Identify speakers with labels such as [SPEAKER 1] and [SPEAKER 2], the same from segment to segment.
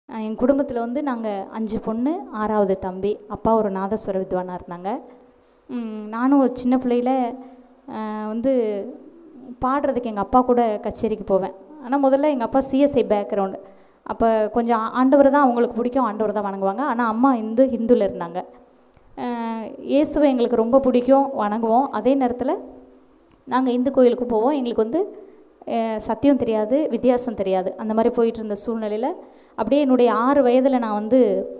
[SPEAKER 1] என் குடும்பத்தில் வந்து நாங்கள் அஞ்சு பொண்ணு ஆறாவது தம்பி அப்பா ஒரு நாதஸ்வர வித்வானாக இருந்தாங்க ம், நானும் ஒரு சின்ன பிள்ளையில அஹ், வந்து பாடுறதுக்கு எங்கள் அப்பா கூட கச்சேரிக்கு போவேன் ஆனால் முதல்ல எங்கள் அப்பா சிஎஸ்ஐ பேக்ரவுண்டு அப்போ கொஞ்சம் ஆ- ஆண்டவரை தான் அவங்களுக்கு பிடிக்கும் ஆண்டவரை தான் வணங்குவாங்க ஆனால் அம்மா இந்து ஹிந்துவில் இருந்தாங்க அஹ், இயேசுவை எங்களுக்கு ரொம்ப பிடிக்கும் வணங்குவோம் அதே நேரத்தில் நாங்கள் இந்து கோயிலுக்கு போவோம் எங்களுக்கு வந்து அஹ், சத்தியம் தெரியாது வித்தியாசம் தெரியாது அந்த மாதிரி போயிட்டு இருந்த சூழ்நிலையில் அப்படியே என்னுடைய ஆறு வயதில் நான் வந்து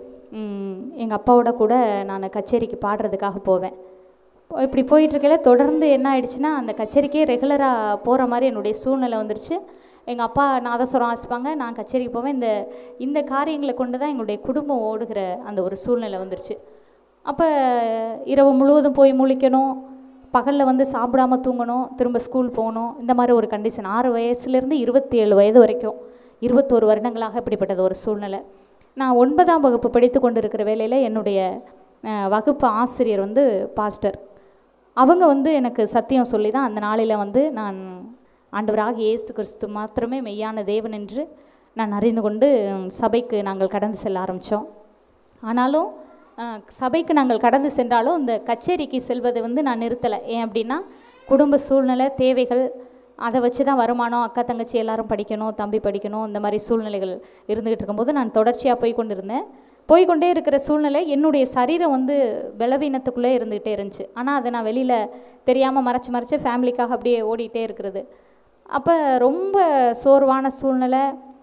[SPEAKER 1] எங்கள் அப்பாவோட கூட நான் கச்சேரிக்கு பாடுறதுக்காக போவேன் இப்படி போயிட்டுருக்கையில தொடர்ந்து என்ன ஆயிடுச்சுன்னா அந்த கச்சேரிக்கே ரெகுலராக போகிற மாதிரி என்னுடைய சூழ்நிலை வந்துடுச்சு எங்கள் அப்பா நாதஸ்வரம் வாசிப்பாங்க நான் கச்சேரிக்கு போவேன் இந்த இந்த காரியங்களை கொண்டு தான் எங்களுடைய குடும்பம் ஓடுகிற அந்த ஒரு சூழ்நிலை வந்துடுச்சு அப்போ இரவு முழுவதும் போய் முழிக்கணும் பகலில் வந்து சாப்பிடாம தூங்கணும் திரும்ப ஸ்கூல் போகணும் இந்த மாதிரி ஒரு கண்டிஷன் ஆறு வயசுலேருந்து இருபத்தி ஏழு வயது வரைக்கும் இருபத்தோரு வருடங்களாக இப்படிப்பட்டது ஒரு சூழ்நிலை நான் ஒன்பதாம் வகுப்பு படித்து கொண்டு இருக்கிற வேளையில் என்னுடைய அஹ், வகுப்பு ஆசிரியர் வந்து பாஸ்டர் அவங்க வந்து எனக்கு சத்தியம் சொல்லி தான் அந்த நாளில் வந்து நான் ஆண்டவராக இயேசு கிறிஸ்து மாத்திரமே மெய்யான தேவன் என்று நான் அறிந்து கொண்டு உம், சபைக்கு நாங்கள் கடந்து செல்ல ஆரம்பித்தோம் ஆனாலும் அஹ், சபைக்கு நாங்கள் கடந்து சென்றாலும் இந்த கச்சேரிக்கு செல்வதை வந்து நான் நிறுத்தலை ஏன் அப்படின்னா குடும்ப சூழ்நிலை தேவைகள் அதை வச்சு தான் வருமானம் அக்கா தங்கச்சி எல்லாரும் படிக்கணும் தம்பி படிக்கணும் இந்த மாதிரி சூழ்நிலைகள் இருந்துகிட்டு இருக்கும்போது நான் தொடர்ச்சியாக போய் கொண்டு இருந்தேன் போய்க்கொண்டே இருக்கிற சூழ்நிலை என்னுடைய சரீரம் வந்து பலவீனத்துக்குள்ளே இருந்துகிட்டே இருந்துச்சு ஆனால் அதை நான் வெளியில் தெரியாமல் மறைச்சு மறைச்சு ஃபேமிலிக்காக அப்படியே ஓடிட்டே இருக்கிறது அப்போ ரொம்ப சோர்வான சூழ்நிலை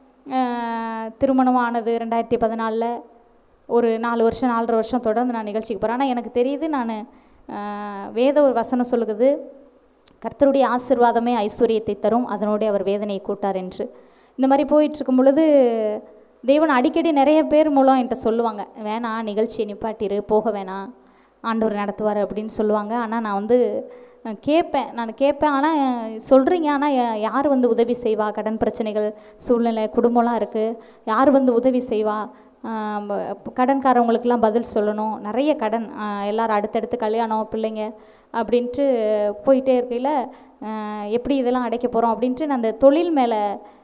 [SPEAKER 1] அஹ், திருமணம் ஆனது ரெண்டாயிரத்தி பதினாலில் ஒரு நாலு வருஷம் நாலரை வருஷம் தொடர்ந்து நான் நிகழ்ச்சிக்கு போகிறேன் ஆனால் எனக்கு தெரியுது நான் வேத ஒரு வசனம் சொல்லுகிறது கர்த்தருடைய ஆசிர்வாதமே ஐஸ்வர்யத்தை தரும் அதனோடே அவர் வேதனையை கூட்டார் என்று இந்த மாதிரி போயிட்டு இருக்கும் பொழுது தேவன் அடிக்கடி நிறைய பேர் மூலம் என்கிட்ட சொல்லுவாங்க வேணாம் நிகழ்ச்சியை நிப்பாட்டிரு போக வேணாம் ஆண்டவர் நடத்துவார் அப்படின்னு சொல்லுவாங்க ஆனால் நான் வந்து அஹ், கேட்பேன் நான் கேட்பேன் ஆனால் சொல்கிறீங்க ஆனால் யார் வந்து உதவி செய்வா கடன் பிரச்சனைகள் சூழ்நிலை குடும்பம்லாம் இருக்குது யார் வந்து உதவி செய்வா ஆஹ் ப- கடன்காரவங்களுக்கெல்லாம் பதில் சொல்லணும் நிறைய கடன் ஆஹ் எல்லாரும் அடுத்தடுத்து கல்யாணம் பிள்ளைங்க அப்படின்ட்டு போயிட்டே இருக்கையில் ஆஹ் எப்படி இதெல்லாம் அடைக்க போகிறோம் அப்படின்ட்டு நான் அந்த தொழில் மேலே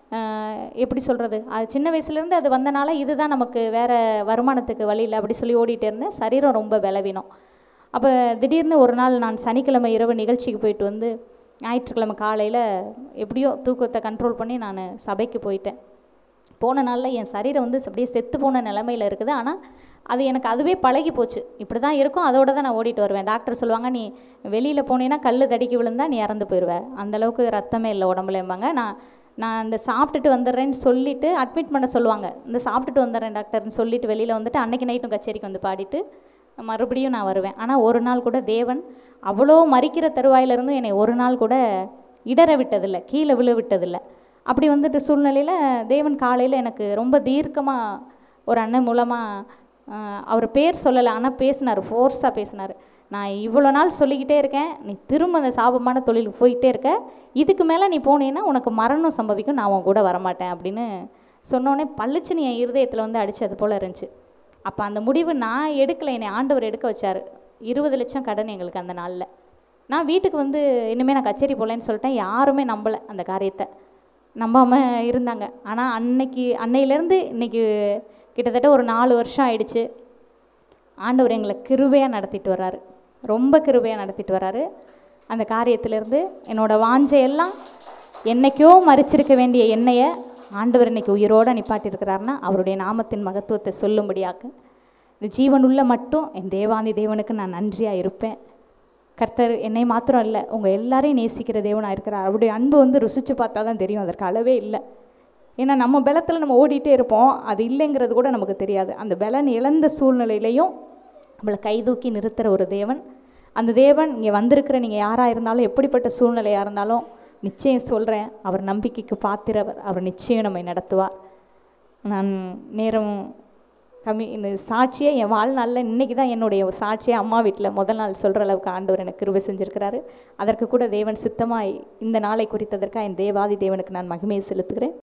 [SPEAKER 1] எப்படி சொல்கிறது அது சின்ன வயசுலேருந்து அது வந்தனால இதுதான் நமக்கு வேறு வருமானத்துக்கு வழி இல்லை அப்படி சொல்லி ஓடிட்டே இருந்தேன் சரீரம் ரொம்ப பலவீனம் அப்போ திடீர்னு ஒரு நாள் நான் சனிக்கிழமை இரவு நிகழ்ச்சிக்கு போயிட்டு வந்து ஞாயிற்றுக்கிழமை காலையில் எப்படியோ தூக்கத்தை கண்ட்ரோல் பண்ணி நான் சபைக்கு போயிட்டேன் போன நாளில் என் சரீரம் வந்து அப்படியே செத்து போன நிலமையில இருக்குது ஆனால் அது எனக்கு அதுவே பழகி போச்சு இப்படி தான் இருக்கும் அதோட தான் நான் ஓடிட்டு வருவேன் டாக்டர் சொல்லுவாங்க நீ வெளியில் போனீன்னா கல் தடிக்கி விழுந்தா நீ இறந்து போயிடுவ அந்தளவுக்கு ரத்தமே இல்லை உடம்புலம்பாங்க நான் நான் இந்த சாப்பிட்டுட்டு வந்துடுறேன்னு சொல்லிட்டு அட்மிட் பண்ண சொல்லுவாங்க இந்த சாப்பிட்டுட்டு வந்துடுறேன் டாக்டர்னு சொல்லிட்டு வெளியில் வந்துட்டு அன்னைக்கு நைட்டும் கச்சேரிக்கு வந்து பாடிட்டு மறுபடியும் நான் வருவேன் ஆனால் ஒரு நாள் கூட தேவன் அவ்வளோ மறிக்கிற தருவாயிலிருந்தும் என்னை ஒரு நாள் கூட இடற விட்டதில்லை கீழே விழ விட்டதில்லை அப்படி வந்துட்டு சூழ்நிலையில் தேவன் காலையில் எனக்கு ரொம்ப தீர்க்கமாக ஒரு அண்ணன் மூலமாக அவர் பேர் சொல்லலை ஆனால் பேசினார் ஃபோர்ஸாக பேசினார் நான் இவ்வளோ நாள் சொல்லிக்கிட்டே இருக்கேன் நீ திரும்ப அந்த சாபமான தொழிலுக்கு போயிட்டே இருக்க இதுக்கு மேலே நீ போனீன்னா உனக்கு மரணம் சம்பவிக்கும் நான் உன் கூட வரமாட்டேன் அப்படின்னு சொன்னோடனே பளிச்சுன்னு என் இருதயத்தில் வந்து அடிச்சது போல் இருந்துச்சு அப்போ அந்த முடிவு நான் எடுக்கலை என்னை ஆண்டவர் எடுக்க வச்சார் இருபது லட்சம் கடன் எங்களுக்கு அந்த நாளில் நான் வீட்டுக்கு வந்து இனிமேல் நான் கச்சேரி போகலன்னு சொல்லிட்டேன் யாருமே நம்பலை அந்த காரியத்தை நம்பாமல் இருந்தாங்க ஆனால் அன்னைக்கு அன்னையிலேருந்து இன்னைக்கு கிட்டத்தட்ட ஒரு நாலு வருஷம் ஆயிடுச்சு ஆண்டவர் எங்களை கிருபையாக நடத்திட்டு வர்றாரு ரொம்ப கிருபையாக நடத்திட்டு வர்றாரு அந்த காரியத்திலேருந்து என்னோடய வாஞ்சையெல்லாம் என்னைக்கோ மறிச்சிருக்க வேண்டிய எண்ணெயை ஆண்டவர் இன்னைக்கு உயிரோடு நிப்பாட்டியிருக்கிறாருன்னா அவருடைய நாமத்தின் மகத்துவத்தை சொல்லும்படியாக்க இந்த ஜீவனுள்ள மட்டும் என் தேவாதி தேவனுக்கு நான் நன்றியாக இருப்பேன் கர்த்தர் என்னை மாத்திரம் இல்லை உங்கள் எல்லாரையும் நேசிக்கிற தேவனாக இருக்கிறார் அவருடைய அன்பு வந்து ருசித்து பார்த்தா தான் தெரியும் அதற்கு அளவே இல்லை ஏன்னா நம்ம பலத்தில் நம்ம ஓடிட்டே இருப்போம் அது இல்லைங்கிறது கூட நமக்கு தெரியாது அந்த பலன் இழந்த சூழ்நிலையிலையும் நம்மளை கைதூக்கி நிறுத்துகிற ஒரு தேவன் அந்த தேவன் இங்கே வந்திருக்கிற நீங்கள் யாராக இருந்தாலும் எப்படிப்பட்ட சூழ்நிலையாக இருந்தாலும் நிச்சயம் சொல்கிறேன் அவர் நம்பிக்கைக்கு பாத்திரவர் அவர் நிச்சயம் நம்மை நடத்துவார் நான் நேரம் கம்மி இந்த சாட்சியை என் வாழ்நாளில் இன்றைக்கி தான் என்னுடைய சாட்சியை அம்மா வீட்டில் முதல் நாள் சொல்கிற அளவுக்கு ஆண்டவர் எனக்கு கிருபை செஞ்சுருக்கிறாரு அதற்கு கூட தேவன் சித்தமாய் இந்த நாளை குறித்ததற்காக என் தேவாதி தேவனுக்கு நான் மகிமையை செலுத்துகிறேன்